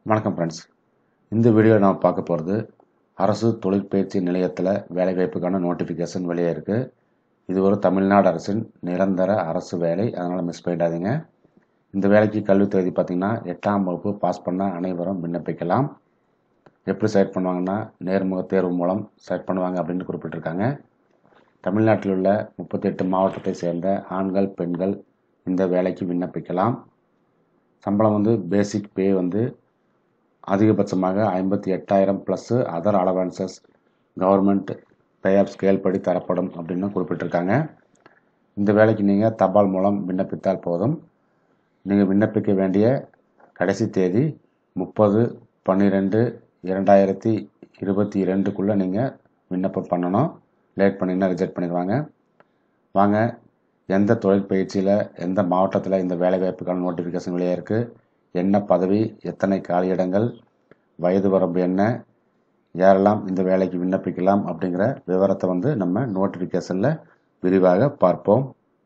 வணக்கம் ஃப்ரெண்ட்ஸ் இந்த வீடியோவில் நாம் பார்க்க போகிறது அரசு தொழிற்பயிற்சி நிலையத்தில் வேலைவாய்ப்புக்கான நோட்டிஃபிகேஷன் வெளியே இருக்குது இது ஒரு தமிழ்நாடு அரசின் நிரந்தர அரசு வேலை அதனால் மிஸ் பண்ணிடாதீங்க இந்த வேலைக்கு கல்வித் தகுதி பார்த்திங்கன்னா எட்டாம் வகுப்பு பாஸ் பண்ண அனைவரும் விண்ணப்பிக்கலாம் எப்படி செலக்ட் பண்ணுவாங்கன்னா நேர்முக தேர்வு மூலம் செலக்ட் பண்ணுவாங்க அப்படின்னு குறிப்பிட்டிருக்காங்க தமிழ்நாட்டில் உள்ள முப்பத்தெட்டு மாவட்டத்தை சேர்ந்த ஆண்கள் பெண்கள் இந்த வேலைக்கு விண்ணப்பிக்கலாம் சம்பளம் வந்து பேசிக் பே வந்து அதிகபட்சமாக ஐம்பத்தி எட்டாயிரம் plus other allowances government pay of scale படி தரப்படும் அப்படின்னு குறிப்பிட்டிருக்காங்க இந்த வேலைக்கு நீங்கள் தபால் மூலம் விண்ணப்பித்தால் போதும் நீங்கள் விண்ணப்பிக்க வேண்டிய கடைசி தேதி முப்பது பன்னிரெண்டு இரண்டாயிரத்தி இருபத்தி இரண்டுக்குள்ளே நீங்கள் விண்ணப்பம் பண்ணணும் லேட் பண்ணிங்கன்னா ரிஜெக்ட் பண்ணிடுவாங்க வாங்க எந்த தொழிற்பயிற்சியில் எந்த மாவட்டத்தில் இந்த வேலைவாய்ப்புக்கான நோட்டிஃபிகேஷன் வெளியே இருக்குது என்ன பதவி எத்தனை காலியிடங்கள் வயது வரம்பு என்ன யாரெல்லாம் இந்த வேலைக்கு விண்ணப்பிக்கலாம் அப்படிங்கிற விவரத்தை வந்து நம்ம நோட்டிஃபிகேஷனில் விரிவாக பார்ப்போம்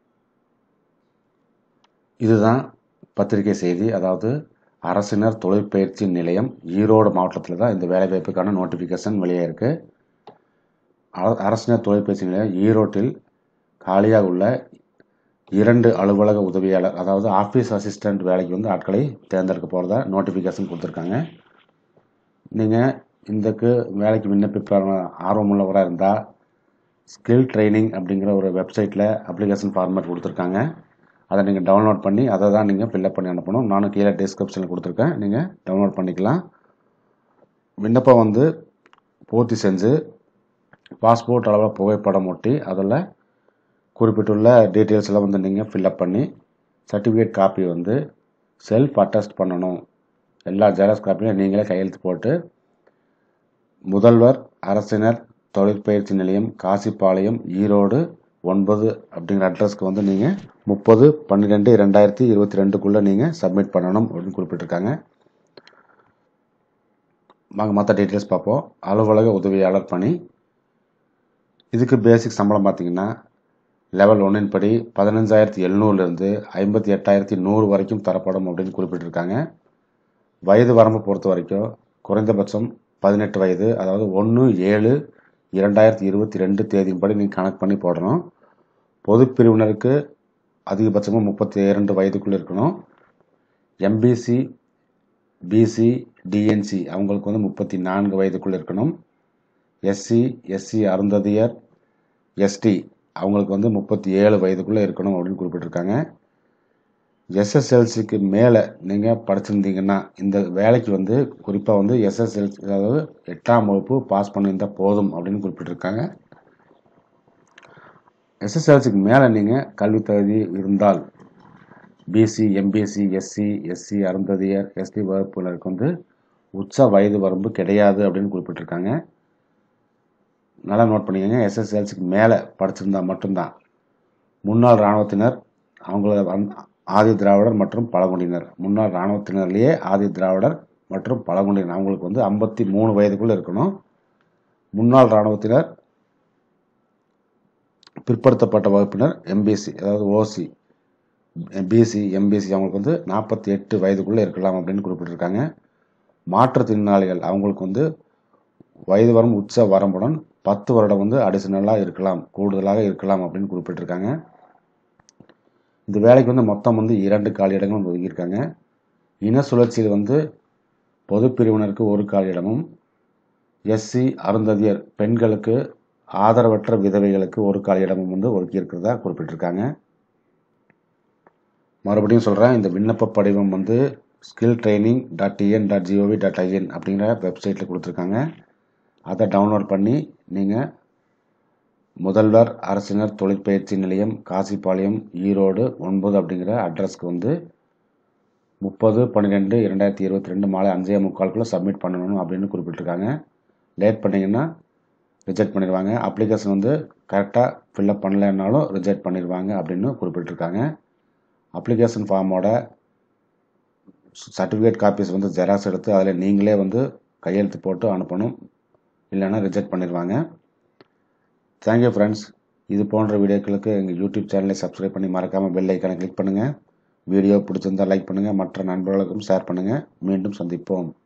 இதுதான் பத்திரிகை செய்தி அதாவது அரசினர் தொழிற்பயிற்சி நிலையம் ஈரோடு மாவட்டத்தில் தான் இந்த வேலைவாய்ப்புக்கான நோட்டிஃபிகேஷன் வெளியே இருக்குது அரசினர் தொழிற்பயிற்சி நிலையம் ஈரோட்டில் காலியாக உள்ள இரண்டு அலுவலக உதவியாளர் அதாவது ஆஃபீஸ் அசிஸ்டண்ட் வேலைக்கு வந்து ஆட்களை தேர்ந்தெடுக்க போகிறதா நோட்டிஃபிகேஷன் கொடுத்துருக்காங்க நீங்கள் இந்தக்கு வேலைக்கு விண்ணப்பிப்ப ஆர்வமுள்ளவராக இருந்தால் ஸ்கில் ட்ரைனிங் அப்படிங்கிற ஒரு வெப்சைட்டில் அப்ளிகேஷன் ஃபார்மேட் கொடுத்துருக்காங்க அதை நீங்கள் டவுன்லோட் பண்ணி அதை தான் நீங்கள் ஃபில்அப் பண்ணி அனுப்பணும் நானும் கீழே டிஸ்கிரிப்ஷனில் கொடுத்துருக்கேன் நீங்கள் டவுன்லோட் பண்ணிக்கலாம் விண்ணப்பம் வந்து பூர்த்தி செஞ்சு பாஸ்போர்ட் அளவில் புகைப்படம் ஒட்டி அதில் குறிப்பிட்டுள்ள டீட்டெயில்ஸ் எல்லாம் வந்து நீங்கள் ஃபில்அப் பண்ணி சர்டிஃபிகேட் காப்பி வந்து செல்ஃப் அட்டஸ்ட் பண்ணணும் எல்லா ஜெராக்ஸ் காப்பியும் நீங்களே கையெழுத்து போட்டு முதல்வர் அரசினர் தொழிற்பயிற்சி நிலையம் காசிப்பாளையம் ஈரோடு ஒன்பது அப்படிங்கிற அட்ரஸ்க்கு வந்து நீங்கள் முப்பது பன்னிரெண்டு ரெண்டாயிரத்தி இருபத்தி ரெண்டுக்குள்ளே நீங்கள் சப்மிட் பண்ணணும் அப்படின்னு குறிப்பிட்டிருக்காங்க வாங்க மற்ற டீட்டெயில்ஸ் பார்ப்போம் அலுவலக உதவியாளர் பணி இதுக்கு பேசிக் சம்பளம் பார்த்தீங்கன்னா லெவல் ஒன்றின் படி பதினஞ்சாயிரத்தி எழுநூறுலேருந்து ஐம்பத்தி எட்டாயிரத்தி நூறு வரைக்கும் தரப்படும் அப்படின்னு குறிப்பிட்டிருக்காங்க வயது வரம்பு பொறுத்த வரைக்கும் குறைந்தபட்சம் பதினெட்டு வயது அதாவது ஒன்று ஏழு இரண்டாயிரத்தி இருபத்தி ரெண்டு தேதியின்படி நீங்கள் கணக்கு பண்ணி போடணும் பொது பிரிவினருக்கு அதிகபட்சமாக முப்பத்தி இரண்டு வயதுக்குள்ளே இருக்கணும் எம்பிசி பிசி டிஎன்சி அவங்களுக்கு வந்து முப்பத்தி நான்கு வயதுக்குள்ளே இருக்கணும் எஸ்சி எஸ்சி அருந்ததியர் எஸ்டி அவங்களுக்கு வந்து முப்பத்தி ஏழு வயதுக்குள்ளே இருக்கணும் அப்படின்னு குறிப்பிட்டிருக்காங்க எஸ்எஸ்எல்சிக்கு மேலே நீங்கள் படிச்சிருந்தீங்கன்னா இந்த வேலைக்கு வந்து குறிப்பாக வந்து எஸ்எஸ்எல்சி அதாவது எட்டாம் வகுப்பு பாஸ் பண்ணியிருந்தால் போதும் அப்படின்னு குறிப்பிட்டிருக்காங்க எஸ்எஸ்எல்சிக்கு மேலே நீங்கள் கல்வி தகுதி இருந்தால் BC MBC SC SC Arunthathiyar ST வகுப்பினருக்கு வந்து உச்ச வயது வரம்பு கிடையாது அப்படின்னு குறிப்பிட்டிருக்காங்க நல்லா நோட் பண்ணிக்கோங்க எஸ்எஸ்எல்சிக்கு மேலே படிச்சிருந்தா மட்டும்தான் முன்னாள் இராணுவத்தினர் அவங்கள ஆதி திராவிடர் மற்றும் பழங்குடியினர் முன்னாள் இராணுவத்தினர்லேயே ஆதி திராவிடர் மற்றும் பழங்குடியினர் அவங்களுக்கு வந்து ஐம்பத்தி மூணு வயதுக்குள்ளே இருக்கணும் முன்னாள் இராணுவத்தினர் பிற்படுத்தப்பட்ட வகுப்பினர் எம்பிசி அதாவது ஓசி பிசி எம்பிசி அவங்களுக்கு வந்து நாற்பத்தி எட்டு வயதுக்குள்ளே இருக்கலாம் அப்படின்னு குறிப்பிட்டிருக்காங்க மாற்றுத்திறனாளிகள் அவங்களுக்கு வந்து வயது வரம் உச்ச வரம்புடன் பத்து வருடம் வந்து அடிஷனலாக இருக்கலாம் கூடுதலாக இருக்கலாம் அப்படின்னு குறிப்பிட்டிருக்காங்க இந்த வேலைக்கு வந்து மொத்தம் வந்து இரண்டு காலியிடங்களும் ஒதுக்கியிருக்காங்க இன சுழற்சியில் வந்து பொது பிரிவினருக்கு ஒரு காலியிடமும் எஸ்சி அருந்ததியர் பெண்களுக்கு ஆதரவற்ற விதவைகளுக்கு ஒரு காலியிடமும் வந்து ஒதுக்கியிருக்கிறதா குறிப்பிட்டிருக்காங்க மறுபடியும் சொல்கிறேன் இந்த விண்ணப்ப படிவம் வந்து skill training dot TN dot GOV dot IN அப்படிங்கிற வெப்சைட்டில் கொடுத்துருக்காங்க அதை டவுன்லோட் பண்ணி நீங்கள் முதல்வர் அரசினர் தொழிற்பயிற்சி நிலையம் காசிப்பாளையம் ஈரோடு ஒன்பது அப்படிங்கிற அட்ரஸ்க்கு வந்து முப்பது பன்னிரெண்டு இரண்டாயிரத்தி இருபத்தி ரெண்டு மாலை அஞ்சே முக்காலுக்குள்ளே சப்மிட் பண்ணணும் அப்படின்னு குறிப்பிட்டிருக்காங்க லேட் பண்ணிங்கன்னா ரிஜெக்ட் பண்ணிடுவாங்க அப்ளிகேஷன் வந்து கரெக்டாக ஃபில்அப் பண்ணலைன்னாலும் ரிஜெக்ட் பண்ணிடுவாங்க அப்படின்னு குறிப்பிட்டிருக்காங்க அப்ளிகேஷன் ஃபார்மோட சர்டிஃபிகேட் காப்பீஸ் வந்து ஜெராக்ஸ் எடுத்து அதில் நீங்களே வந்து கையெழுத்து போட்டு அனுப்பணும் இல்லைன்னா ரிஜெக்ட் பண்ணிடுவாங்க தேங்க்யூ ஃப்ரெண்ட்ஸ் இது போன்ற வீடியோக்களுக்கு எங்கள் யூடியூப் சேனலை சப்ஸ்கிரைப் பண்ணி மறக்காமல் பெல் ஐக்கானை கிளிக் பண்ணுங்கள் வீடியோ பிடிச்சிருந்தால் லைக் பண்ணுங்கள் மற்ற நண்பர்களுக்கும் ஷேர் பண்ணுங்கள் மீண்டும் சந்திப்போம்